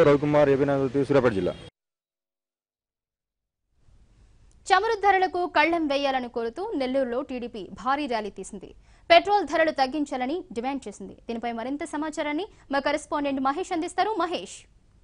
Ravikumar AP Nagar Suryapet జిల్లా చమురు ధరలకు కళ్లెం వేయాలని కోరుతూ నెల్లూరులో టీడీపీ భారీ ర్యాలీ తీసింది పెట్రోల్ ధరలు తగ్గించాలని డిమాండ్ చేసింది దీనిపై మరింత సమాచారాన్ని మా కరెస్పాండెంట్ మహేష్ అందిస్తారు మహేష్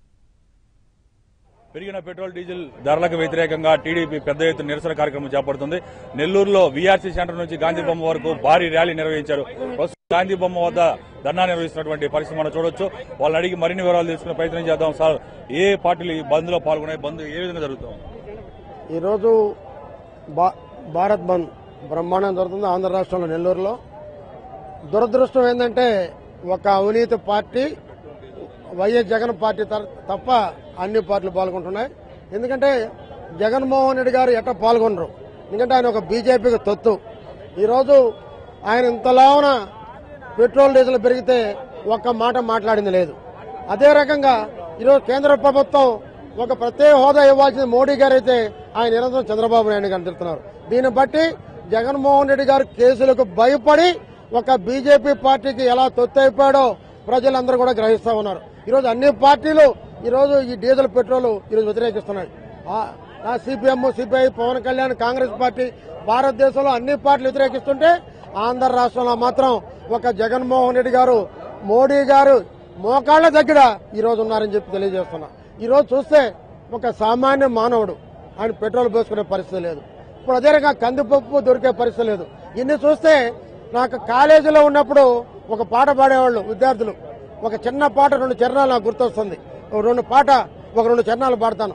పెరిగిన పెట్రోల్ డీజిల్ ధరలకు వ్యతిరేకంగా టీడీపీ పెద్ద ఎత్తున నిరసన కార్యక్రమం చేపడుతుంది నెల్లూరులో వీఆర్సీ సెంటర్ నుంచి గాంధీ బొమ్మ వరకు భారీ ర్యాలీ నిర్వహించారు ప్రస్తుతం గాంధీ బొమ్మ వద్ద ధర్నా నిర్వహిస్తున్నటువంటి పరిస్థితి మనం చూడొచ్చు వాళ్ళని అడిగి మరిన్ని వివరాలు తెలుసుకునే ప్రయత్నం చేద్దాం సార్ ఏ పార్టీలు ఈ బంద్ లో పాల్గొన్నాయి బంద్ ఏ విధంగా జరుగుతుంది ఈరోజు భా- భారత్ బంద్ బ్రహ్మాండం జరుగుతుంది ఆంధ్ర రాష్ట్రంలో నెల్లూరులో దురదృష్టం ఏంటంటే ఒక అవినీతి పార్టీ వైఎస్ జగన్ పార్టీ తర- తప్ప అన్ని పార్టీలు పాల్గొంటున్నాయి ఎందుకంటే జగన్మోహన్ రెడ్డి గారు ఎట్ట పాల్గొనరు ఎందుకంటే ఆయన ఒక బీజేపీకి తొత్తు ఈరోజు ఆయన ఇంతలావున పెట్రోల్ డీజిల్ పెరిగితే ఒక్క మాట మాట్లాడింది లేదు అదే రకంగా ఈరోజు కేంద్ర ప్రభుత్వం ఒక ప్రత్యేక హోదా ఇవ్వాల్సిన మోడీ గారు అయితే ఆయన నిరంతరం చంద్రబాబు నాయుడు గారిని తిడుతున్నారు దీన్ని బట్టి జగన్మోహన్ రెడ్డి గారు కేసులకు భయపడి ఒక బీజేపీ పార్టీకి ఎలా తొత్తైపోయాడో ప్రజలందరూ కూడా గ్రహిస్తా ఉన్నారు ఈరోజు అన్ని పార్టీలు ఈరోజు ఈ డీజిల్ పెట్రోల్ ఈరోజు వ్యతిరేకిస్తున్నాయి ఆ CPM CPI Pawan Kalyan Congress party భారతదేశంలో అన్ని పార్టీలు వ్యతిరేకిస్తుంటే ఆంధ్ర రాష్ట్రంలో మాత్రం ఒక జగన్మోహన్ రెడ్డి గారు మోడీ గారు మోకాళ్ల దగ్గర ఈ రోజు ఉన్నారని చెప్పి తెలియజేస్తున్నా ఈ రోజు చూస్తే ఒక సామాన్య మానవుడు ఆయన పెట్రోల్ పోసుకునే పరిస్థితి లేదు ఇప్పుడు అదే రకంగా కందిపప్పు దొరికే పరిస్థితి లేదు ఇన్ని చూస్తే నాకు కాలేజీలో ఉన్నప్పుడు ఒక పాట పాడేవాళ్ళు విద్యార్థులు ఒక చిన్న పాట రెండు చరణాలు నాకు గుర్తొస్తుంది ఒక రెండు పాట ఒక రెండు చరణాలు పాడతాను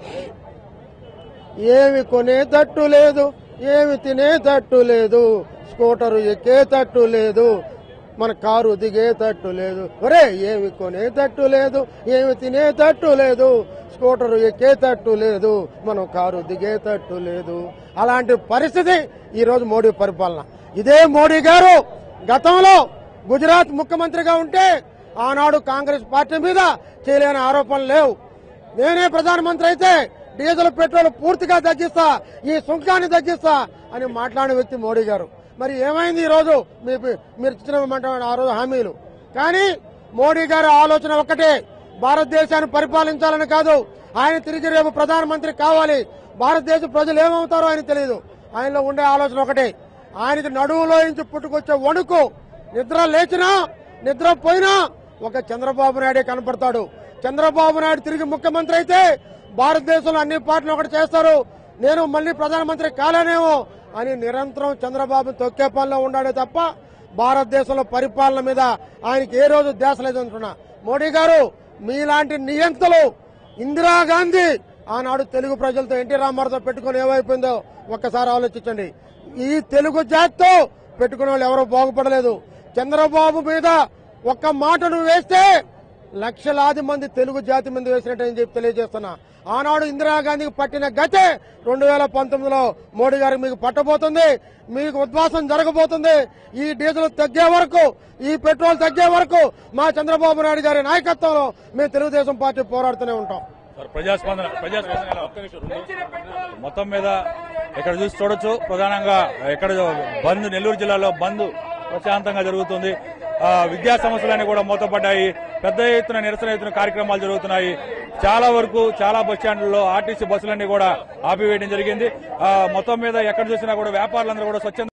ఏమి కొనేటట్టు లేదు ఏమి తినేటట్టు లేదు స్కూటరు ఎక్కేటట్టు లేదు మన కారు దిగేటట్టు లేదు ఒరే ఏమి కొనేటట్టు లేదు ఏమి తినేటట్టు లేదు స్కూటరు ఎక్కేటట్టు లేదు మనం కారు దిగేటట్టు లేదు అలాంటి పరిస్థితి ఈ రోజు మోడీ పరిపాలన ఇదే మోడీ గారు గతంలో గుజరాత్ ముఖ్యమంత్రిగా ఉంటే ఆనాడు కాంగ్రెస్ పార్టీ మీద చేయలేని ఆరోపణలు లేవు నేనే ప్రధానమంత్రి అయితే డీజిల్ పెట్రోల్ పూర్తిగా తగ్గిస్తా ఈ సుంకాన్ని తగ్గిస్తా అని మాట్లాడిన వ్యక్తి మోడీ గారు మరి ఏమైంది ఈ రోజు మీ- మీరు ఇచ్చిన ఆ రోజు హామీలు కానీ మోడీ గారి ఆలోచన ఒక్కటే భారతదేశాన్ని పరిపాలించాలని కాదు ఆయన తిరిగి రేపు ప్రధానమంత్రి కావాలి భారతదేశ ప్రజలు ఏమవుతారో ఆయన తెలియదు ఆయనలో ఉండే ఆలోచన ఒకటే ఆయనకి నడువులో నుంచి పుట్టుకొచ్చే వణుకు నిద్ర లేచినా నిద్ర పోయినా ఒక చంద్రబాబు నాయుడే కనపడతాడు చంద్రబాబు నాయుడు తిరిగి ముఖ్యమంత్రి అయితే భారతదేశంలో అన్ని పార్టీలు ఒకటి చేస్తారు నేను మళ్ళీ ప్రధానమంత్రి కాలేనేమో అని నిరంతరం చంద్రబాబు తొక్కే పనిలో ఉన్నాడే తప్ప భారతదేశంలో పరిపాలన మీద ఆయనకి ఏ రోజు ధ్యాస లేదంటున్నా మోడీ గారు మీలాంటి నియంతలు ఇందిరాగాంధీ ఆనాడు తెలుగు ప్రజలతో ఎన్టీ రామారావుతో పెట్టుకుని ఏమైపోయిందో ఒక్కసారి ఆలోచించండి ఈ తెలుగు జాతితో పెట్టుకున్న వాళ్ళు ఎవరో బాగుపడలేదు చంద్రబాబు మీద ఒక్క మాట నువ్వు వేస్తే లక్షలాది మంది తెలుగు జాతి మీద వేసినట్టని చెప్పి తెలియజేస్తున్నా ఆనాడు ఇందిరాగాంధీకి పట్టిన గతే రెండు వేల పంతొమ్మిదిలో మోడీ గారికి మీకు పట్టబోతుంది మీకు ఉద్వాసం జరగబోతుంది ఈ డీజిల్ తగ్గే వరకు ఈ పెట్రోల్ తగ్గే వరకు మా చంద్రబాబు నాయుడు గారి నాయకత్వంలో మేము తెలుగుదేశం పార్టీ పోరాడుతూనే ఉంటాం సార్ ప్రజాస్పందన ప్రజాస్పందన ఎలా? ఒక్క నిమిషం, రెండు. మొత్తం మీద ఇక్కడ చూసి చూడొచ్చు ప్రధానంగా ఎక్కడ బంద్ నెల్లూరు జిల్లాలో బంద్ ప్రశాంతంగా జరుగుతుంది ఆ, విద్యా సమస్యలన్నీ కూడా మూతపడ్డాయి పెద్ద ఎత్తున నిరసన ఎత్తున కార్యక్రమాలు జరుగుతున్నాయి చాలా వరకు చాలా బస్ స్టాండ్లలో ఆర్టీసీ బస్సులన్నీ కూడా ఆపివేయడం జరిగింది ఆ, మొత్తం మీద ఎక్కడ చూసినా కూడా వ్యాపారులందరూ కూడా స్వచ్ఛంద